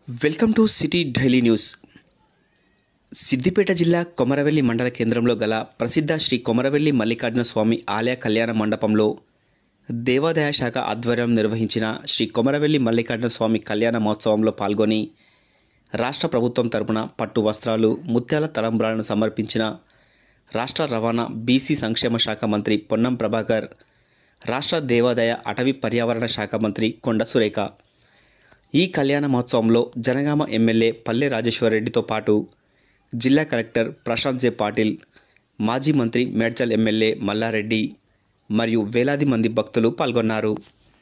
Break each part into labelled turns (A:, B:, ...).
A: Welcome to city daily news Siddipet జిల్లా కొమరవెల్లి మండల కేంద్రంలో గల ప్రసిద్ధ శ్రీ కొమరవెల్లి మల్లికార్జున స్వామి ఆలయ కళ్యాణ మండపంలో దేవాదాయ శాఖ ఆధ్వర్యం నిర్వహించిన శ్రీ కొమరవెల్లి మల్లికార్జున స్వామి కళ్యాణ మహోత్సవంలో పాల్గొని రాష్ట్ర ప్రభుత్వం తరపున పట్టు వస్త్రాలు ముత్యాల తలంబ్రాలను సమర్పించిన రాష్ట్ర రవాణా బీసీ సంక్షేమ శాఖ మంత్రి పొన్నం ప్రభాకర్ రాష్ట్ర దేవాదాయ అటవీ పర్యావరణ శాఖ మంత్రి కొండ సురేఖ ఈ కళ్యాణ మహోత్సవంలో జనగామ ఎమ్మెల్యే పల్లె రాజేశ్వరరెడ్డితో పాటు జిల్లా కలెక్టర్ ప్రశాంత్ జే పాటిల్ మాజీ మంత్రి మేడ్చల్ ఎమ్మెల్యే మల్లారెడ్డి మరియు వేలాది మంది భక్తులు పాల్గొన్నారు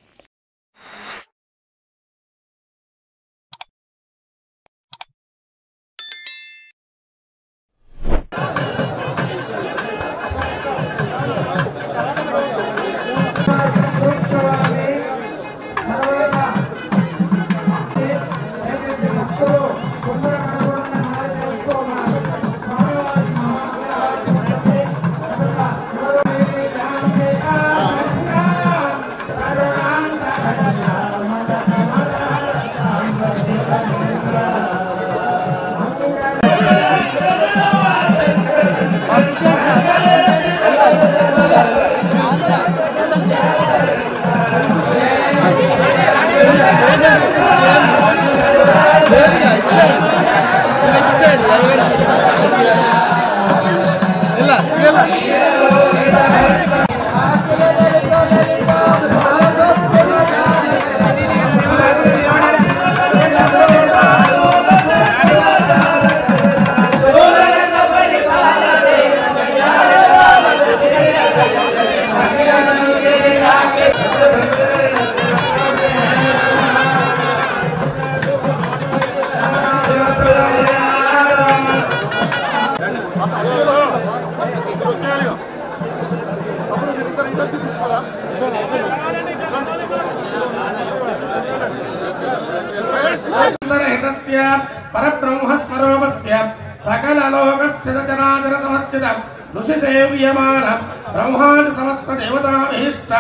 B: సుందరహితస్య పరబ్రహ్మస్వరూపస్య సకలలోకస్థితచరాచర సమర్చిత ఋషి సేవ్యమాన బ్రహ్మాండ సమస్త దేవతాభీష్ట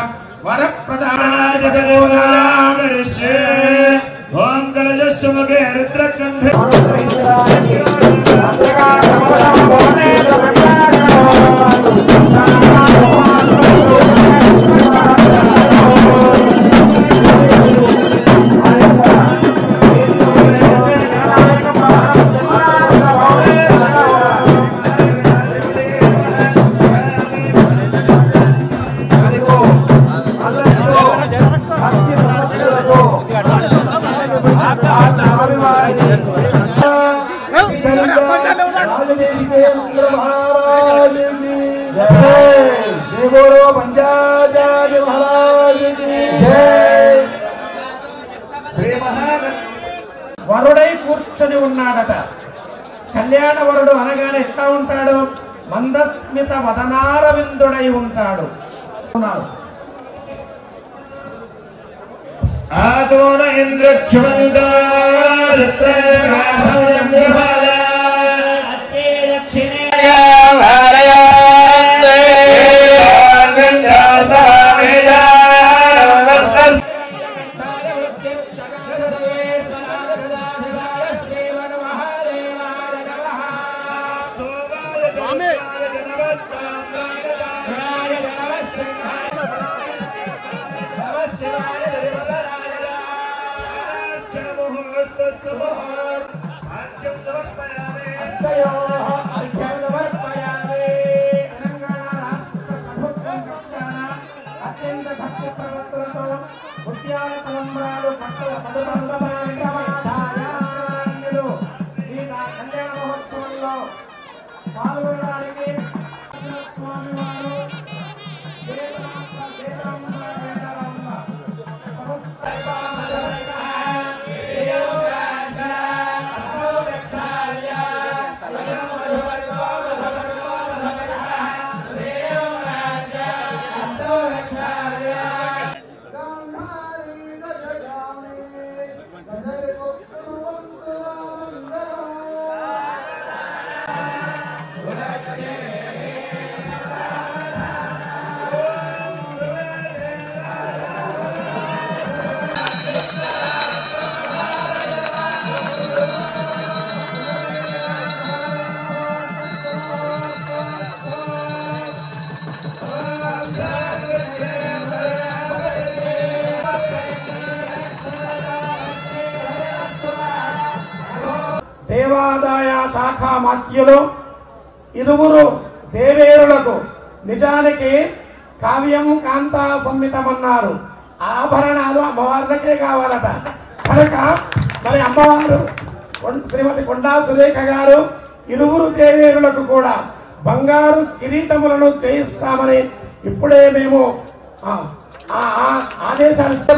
B: వరప్రదాయ
C: ఓం కలజస్సుముఖే రుద్రకంఠే
D: అదిగో అల్లదిగో భక్తి ప్రపత్తులతో ఆ స్వామివారిని రాజదేశికేంద్ర మహారాజుని జై దేవోలో పంచాచార్య మహారాజుని జై
B: శ్రీ మహాన వరుడై కూర్చొని ఉన్నాడట కళ్యాణ వరుడు అనగానే ఎట్లా ఉంటాడు మందస్మిత వదనారవిందుడై ఉంటాడు ఉన్నారు.
C: ఆదోన ఇంద్రక్షుమంగా
B: అత్యంత భక్తి ప్రవర్తనతో ముత్యాల తలంబ్రాలు పట్టుల సదుబంధమాన్యులు ఈ నా కళ్యాణ మహోత్సవంలో పాల్గొనడానికి స్వామి వారు వేదాంత వేదాంత వేదాంత
D: గాంధారీ గజగామి
B: దేవాదాయ శాఖ మాత్యులు ఇరువురు దేవేరులకు నిజానికి కావ్యం కాంతా సంహితమన్నారు ఆభరణాలు అమ్మవార్లకే కావాలట కనుక మరి అమ్మవారు కొం- శ్రీమతి కొండా సురేఖ గారు ఇరువురు దేవేరులకు కూడా బంగారు కిరీటములను చేయిస్తామని ఇప్పుడే మేము ఆ, ఆ, ఆ ఆదేశాలు ఇస్తే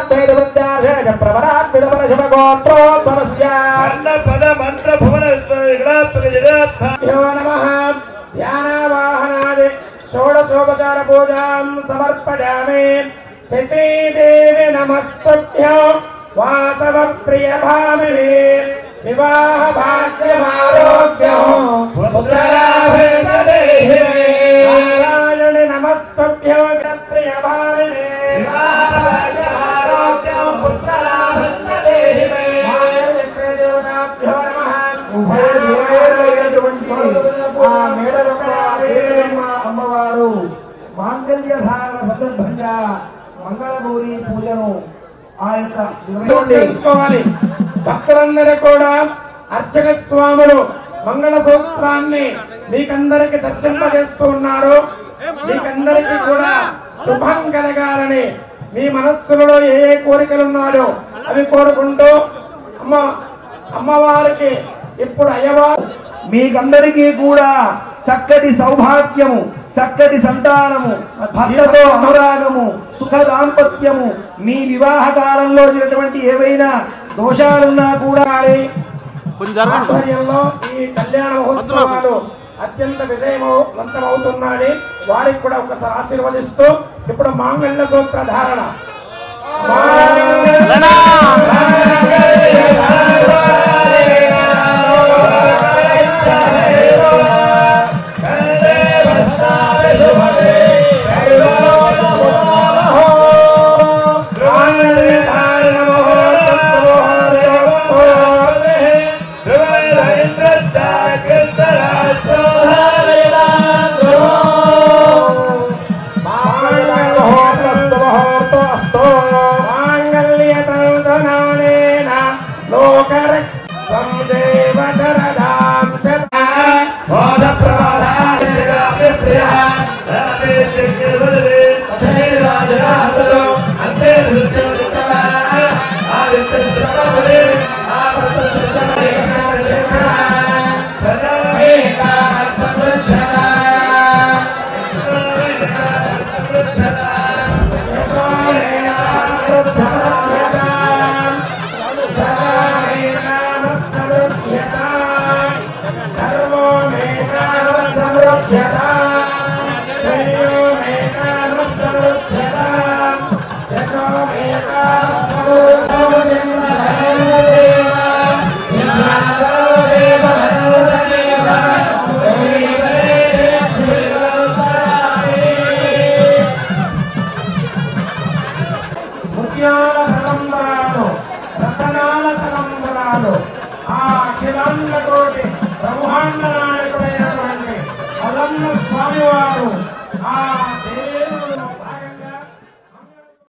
C: అన్న పద మంత్ర భువన విగ్రహాత్మక జగత్థ
B: यो नमः ध्यानावाहनादि षोडशोपचार पूजां समर्पयामि शचीदेवि नमस्तुभ्यो वासव प्रिय भामिनि विवाह भाग्यमारोग्यो पुत्रलाभेदेहि नारायणि नमस्तुभ्यो प्रिय भामिनि विवाह भाग्यमारोग्यो पुत्रलाभेदेहि देवताभ्यो नमः
D: ఉభయ దేవేరులైనటువంటి ఆ మేడలమ్మ దేవమ్మ అమ్మవారు మాంగళ్య ధారణ సందర్భంగా మంగళగౌరి పూజను ఆ యొక్క నిర్వహించి
B: తెలుసుకోవాలి భక్తులందరూ కూడా అర్చక స్వాములు మంగళ సూత్రాన్ని మీకందరికి దర్శింపజేస్తూ ఉన్నారు మీకందరికీ కూడా శుభం కలగాలని మీ మనస్సులలో ఏ ఏ కోరికలు ఉన్నాయో అవి కోరుకుంటూ అమ్మ అమ్మవారికి ఇప్పుడు అయ్యవారు
D: మీకందరికీ కూడా చక్కటి సౌభాగ్యము చక్కటి సంతానము భర్తతో అనురాగము సుఖ దాంపత్యము మీ వివాహ కాలంలో జరిగినటువంటి ఏవైనా దోషాలున్నా కూడా
B: గారి ఆధ్వర్యంలో ఈ కళ్యాణ మహోత్సవాలు అత్యంత విజయవంతమవుతున్నాయని వారికి కూడా ఒకసారి ఆశీర్వదిస్తూ ఇప్పుడు మాంగళ్య సూత్ర ధారణ మాంగళ్య ధారణ మాంగళ్యతనుదనానేన లోకరక్షం దేవ శరదాం శతా ముత్యాల తలంబరాలు రతనాల తలంబరాలు ఆ అఖిలాండ కోటి బ్రహ్మాండ నాయకుడైనటువంటి అలన్న స్వామివారు ఆ